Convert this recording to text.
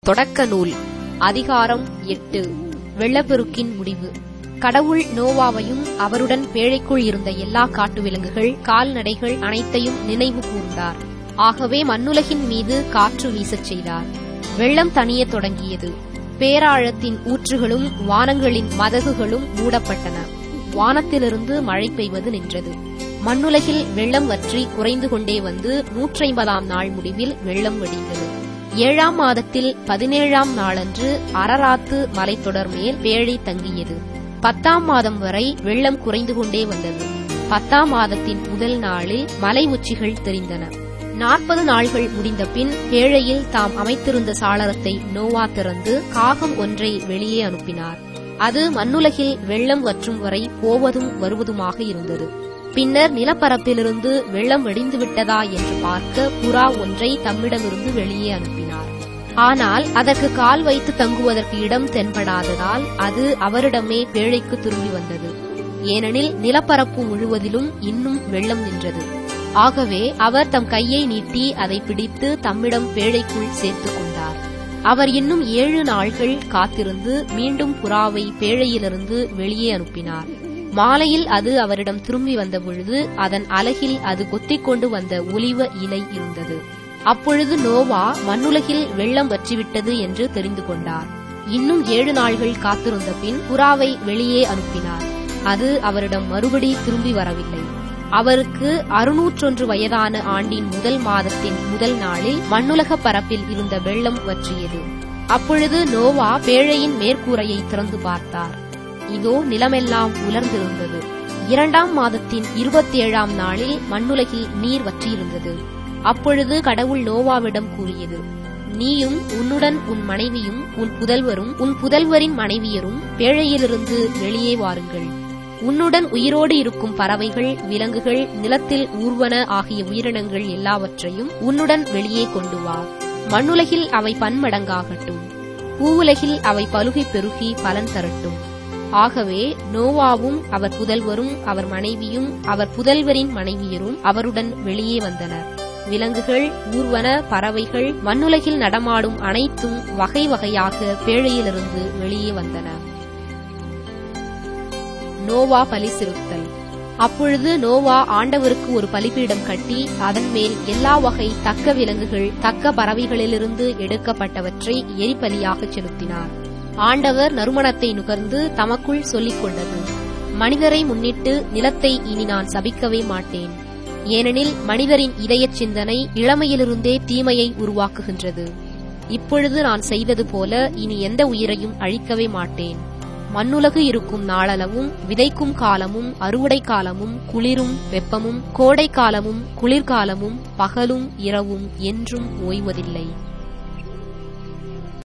தொடக்க நூல் அதிகாரம் எட்டு வெள்ளப்பெருக்கின் முடிவு கடவுள் நோவாவையும் அவருடன் பேழைக்குள் இருந்த எல்லா காட்டு விலங்குகள் கால்நடைகள் அனைத்தையும் நினைவு கூர்ந்தார் ஆகவே மண்ணுலகின் மீது காற்று வீசச் செய்தார் வெள்ளம் தணியத் தொடங்கியது பேராழத்தின் ஊற்றுகளும் வானங்களின் மதகுகளும் மூடப்பட்டன வானத்திலிருந்து மழை பெய்வது நின்றது மண்ணுலகில் வெள்ளம் வற்றி குறைந்து கொண்டே வந்து நூற்றைம்பதாம் நாள் முடிவில் வெள்ளம் வெடித்தது ஏழாம் மாதத்தில் பதினேழாம் நாளன்று அரராத்து மலைத்தொடர் மேல் பேழை தங்கியது பத்தாம் மாதம் வரை வெள்ளம் குறைந்து கொண்டே வந்தது பத்தாம் மாதத்தின் முதல் நாளில் மலை உச்சிகள் தெரிந்தன நாற்பது நாள்கள் முடிந்த பின் பேழையில் தாம் அமைத்திருந்த சாளரத்தை நோவா திறந்து காகம் ஒன்றை வெளியே அனுப்பினார் அது மண்ணுலகில் வெள்ளம் வற்றும் வரை போவதும் வருவதுமாக இருந்தது பின்னர் நிலப்பரப்பிலிருந்து வெள்ளம் வெடிந்து விட்டதா என்று பார்க்க புறா ஒன்றை தம்மிடமிருந்து வெளியே அனுப்பினார் ஆனால் அதற்கு கால் வைத்து தங்குவதற்கு இடம் தென்படாததால் அது அவரிடமே பேழைக்கு திரும்பி வந்தது ஏனெனில் நிலப்பரப்பு முழுவதிலும் இன்னும் வெள்ளம் நின்றது ஆகவே அவர் தம் கையை நீட்டி அதை பிடித்து தம்மிடம் பேழைக்குள் சேர்த்துக் கொண்டார் அவர் இன்னும் ஏழு நாள்கள் காத்திருந்து மீண்டும் புறாவை பேழையிலிருந்து வெளியே அனுப்பினார் மாலையில் அது அவரிடம் திரும்பி வந்த பொழுது அதன் அலகில் அது கொத்திக்கொண்டு வந்த ஒலிவ இலை இருந்தது அப்பொழுது நோவா மண்ணுலகில் வெள்ளம் வற்றிவிட்டது என்று தெரிந்து கொண்டார் இன்னும் ஏழு நாள்கள் காத்திருந்த பின் புறாவை வெளியே அனுப்பினார் அது அவரிடம் மறுபடி திரும்பி வரவில்லை அவருக்கு அறுநூற்றொன்று வயதான ஆண்டின் முதல் மாதத்தின் முதல் நாளில் மண்ணுலக பரப்பில் இருந்த வெள்ளம் வற்றியது அப்பொழுது நோவா பேழையின் மேற்கூரையை திறந்து பார்த்தார் இதோ நிலமெல்லாம் உலர்ந்திருந்தது இரண்டாம் மாதத்தின் இருபத்தி ஏழாம் நாளில் மண்ணுலகில் நீர் வற்றியிருந்தது அப்பொழுது கடவுள் நோவாவிடம் கூறியது நீயும் உன்னுடன் உன் மனைவியும் உன் புதல்வரும் உன் புதல்வரின் மனைவியரும் பேழையிலிருந்து வெளியே வாருங்கள் உன்னுடன் உயிரோடு இருக்கும் பறவைகள் விலங்குகள் நிலத்தில் ஊர்வன ஆகிய உயிரினங்கள் எல்லாவற்றையும் உன்னுடன் வெளியே கொண்டு வா மண்ணுலகில் அவை பன்மடங்காகட்டும் பூவுலகில் அவை பலுகை பெருகி பலன் தரட்டும் ஆகவே நோவாவும் அவர் புதல்வரும் அவர் மனைவியும் அவர் புதல்வரின் மனைவியரும் அவருடன் வெளியே வந்தனர் விலங்குகள் ஊர்வன பறவைகள் மண்ணுலகில் நடமாடும் அனைத்தும் வகை வகையாக பேழையிலிருந்து வெளியே வந்தன நோவா பலி செலுத்தல் அப்பொழுது நோவா ஆண்டவருக்கு ஒரு பலிபீடம் கட்டி அதன் மேல் எல்லா வகை தக்க விலங்குகள் தக்க பறவைகளிலிருந்து எடுக்கப்பட்டவற்றை எரிபலியாக செலுத்தினார் ஆண்டவர் நறுமணத்தை நுகர்ந்து தமக்குள் சொல்லிக் கொண்டது மனிதரை முன்னிட்டு நிலத்தை இனி நான் சபிக்கவே மாட்டேன் ஏனெனில் மனிதரின் இதயச் சிந்தனை இளமையிலிருந்தே தீமையை உருவாக்குகின்றது இப்பொழுது நான் செய்தது போல இனி எந்த உயிரையும் அழிக்கவே மாட்டேன் மண்ணுலகு இருக்கும் நாளளவும் விதைக்கும் காலமும் அறுவடை காலமும் குளிரும் வெப்பமும் கோடை காலமும் குளிர்காலமும் பகலும் இரவும் என்றும் ஓய்வதில்லை